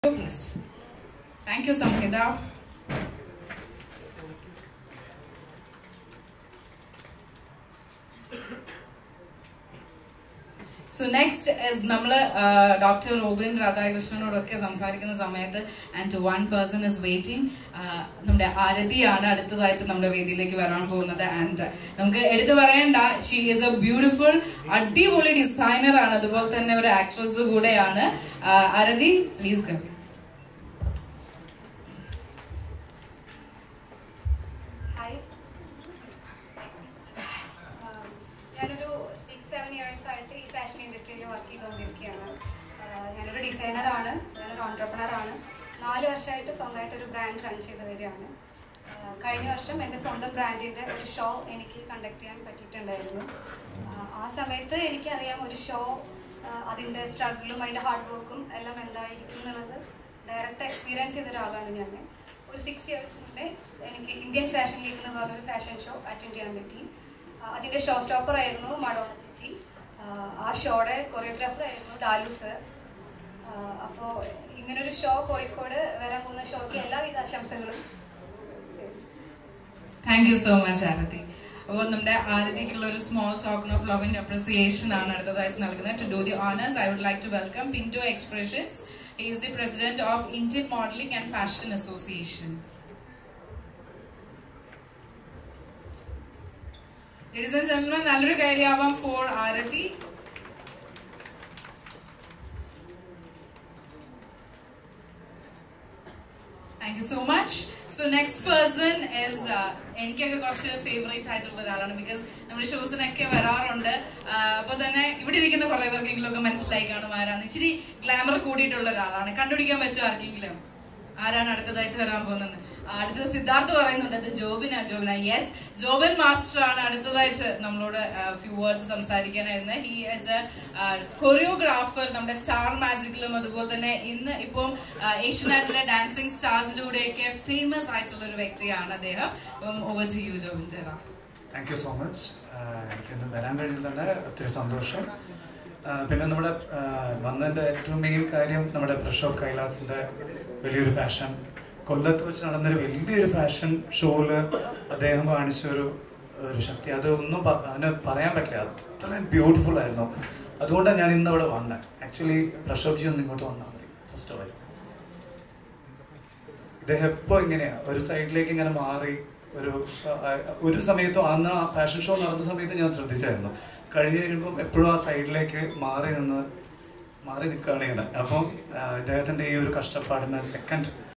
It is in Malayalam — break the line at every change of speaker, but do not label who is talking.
please. Thank you, Samhita. So next is നമ്മൾ ഡോക്ടർ റോബിൻ രാധാകൃഷ്ണനോടൊക്കെ സംസാരിക്കുന്ന സമയത്ത് and one person is waiting നമ്മുടെ ആരതിയാണ് അടുത്തതായിട്ട് നമ്മുടെ വേദിയിലേക്ക് വരാൻ പോകുന്നത് ആൻഡ് നമുക്ക് എടുത്തു പറയേണ്ട ഷീ ഈസ് എ ബ്യൂട്ടിഫുൾ അടിപൊളി ഡിസൈനർ ആണ് അതുപോലെ തന്നെ ഒരു ആക്ട്രസ് കൂടെയാണ് Uh, Aarathi please come
hi ഞാനൊരു സിക്സ് സെവൻ ഇയേഴ്സ് ആയിട്ട് ഈ ഫാഷൻ ഇൻഡസ്ട്രിയിൽ വർക്ക് ചെയ്തുകൊണ്ടിരിക്കുകയാണ് ആഹ് ഞാനൊരു ഡിസൈനറാണ് ഞാനൊരു ഓൺടർപ്രണറാണ് നാല് വർഷമായിട്ട് സ്വന്തമായിട്ട് ഒരു ബ്രാൻഡ് റൺ ചെയ്ത് വരികയാണ് ആഹ് കഴിഞ്ഞ വർഷം എൻ്റെ സ്വന്തം ബ്രാൻഡിൻ്റെ ഒരു ഷോ എനിക്ക് കണ്ടക്ട് ചെയ്യാൻ പറ്റിയിട്ടുണ്ടായിരുന്നു ആഹ് ആ സമയത്ത് എനിക്കറിയാം ഒരു ഷോ അതിൻ്റെ സ്ട്രഗിളും അതിൻ്റെ ഹാർഡ് വർക്കും എല്ലാം എന്തായിരിക്കും എന്നുള്ളത് ഡയറക്റ്റ് എക്സ്പീരിയൻസ് ചെയ്ത ഒരാളാണ് ഞാൻ ഒരു സിക്സ് ഇയേഴ്സ് മുന്നേ എനിക്ക് ഇന്ത്യൻ ഫാഷൻ ലീഗ് എന്ന് പറഞ്ഞൊരു ഫാഷൻ ഷോ അറ്റൻഡ് ചെയ്യാൻ പറ്റി ആ, അതിന്റെ ഷോ സ്റ്റോപ്പർ ആയിരുന്നു മഡോണ ചേച്ചി ആ, ആ ഷോയുടെ കൊറിയോഗ്രാഫർ ആയിരുന്നു ഡാലു സർ അപ്പോൾ ഇങ്ങനൊരു ഷോ കോഴിക്കോട് വരാൻ പോകുന്ന ഷോയ്ക്ക് എല്ലാവിധ ആശംസകളും
thank you so much Aarathi അപ്പോൾ നമ്മുടെ ആരതിക്കുള്ള ഒരു small token of love and appreciation ആണ് അടുത്തതായിട്ട് നൽകുന്നത് to do the honours I would like to welcome Pinto expressions he is the president of Indian modelling and fashion association ladies and gentlemen നല്ലൊരു കാര്യമാവാം for Aarathi thank you so much so next person is എനിക്കൊക്കെ കുറച്ച് ഫേവറേറ്റ് ആയിട്ടുള്ള ഒരാളാണ് ബിക്കോസ് നമ്മുടെ ഷോസിനൊക്കെ വരാറുണ്ട് അപ്പോൾ തന്നെ ഇവിടെ ഇരിക്കുന്ന കുറെ പേർക്കെങ്കിലും ഒക്കെ മനസ്സിലായി കാണും ആരാണ് ഇച്ചിരി ഗ്ലാമർ കൂടിയിട്ടുള്ള ഒരാളാണ് കണ്ടുപിടിക്കാൻ പറ്റുമോ ആർക്കെങ്കിലും ആരാണ് അടുത്തതായിട്ട് വരാൻ പോകുന്നത് ആ, അടുത്തത് സിദ്ധാർത്ഥ് പറയുന്നുണ്ട് അത് ജോബിന ജോബിന യെസ് ജോബിൻ മാസ്റ്റർ ആണ് അടുത്തതായിട്ട് നമ്മളോട് ഫ്യൂ വേർഡ്സ് സംസാരിക്കാനായിരുന്നത് ഹി ആസ് എ കൊറിയോഗ്രാഫർ നമ്മുടെ സ്റ്റാർ മാജിക്കിലും അതുപോലെ തന്നെ ഇന്ന് ഇപ്പം ഏഷ്യനാറ്റിലെ ഡാൻസിങ് സ്റ്റാർസിലൂടെയൊക്കെ ഫേമസ് ആയിട്ടുള്ള ഒരു വ്യക്തിയാണ് അദ്ദേഹം അപ്പം ഓവർ ടു യു ജോബിൻ ചേരാ
താങ്ക് യു സോ മച്ച് എനിക്കിന്ന് വരാൻ കഴിഞ്ഞതിൽ ഒത്തിരി സന്തോഷം ആ, പിന്നെ നമ്മുടെ ആ, വന്നതിൻ്റെ ഏറ്റവും മെയിൻ കാര്യം നമ്മുടെ പ്രഷോ കൈലാസിൻ്റെ വലിയൊരു ഫാഷൻ കൊല്ലത്ത് വെച്ച് നടന്നൊരു വലിയൊരു ഫാഷൻ ഷോയില് അദ്ദേഹം കാണിച്ച ഒരു ഒരു ശക്തി അത് ഒന്നും പ- അതിന് പറയാൻ പറ്റില്ല അത്രയും ബ്യൂട്ടിഫുൾ ആയിരുന്നു അതുകൊണ്ടാണ് ഞാൻ ഇന്ന് ഇവിടെ വന്നത് ആക്ച്വലി പ്രഷോബ് ജി ഒന്ന് ഇങ്ങോട്ട് വന്നാൽ മതി ഫസ്റ്റ് ഓഫ് ഇദ്ദേഹം എപ്പോ ഇങ്ങനെയാ ഒരു സൈഡിലേക്ക് ഇങ്ങനെ മാറി ഒരു ആ, ആ, ഒരു സമയത്തും അന്ന് ആ ഫാഷൻ ഷോ നടന്ന സമയത്ത് ഞാൻ ശ്രദ്ധിച്ചായിരുന്നു കഴിഞ്ഞ് കഴിയുമ്പോൾ എപ്പോഴും ആ സൈഡിലേക്ക് മാറി നിന്ന് മാറി നിൽക്കുകയാണ് ഇങ്ങനെ അപ്പം ആ, ഇദ്ദേഹത്തിന്റെ ഈ ഒരു കഷ്ടപ്പാടിന് സെക്കൻഡ്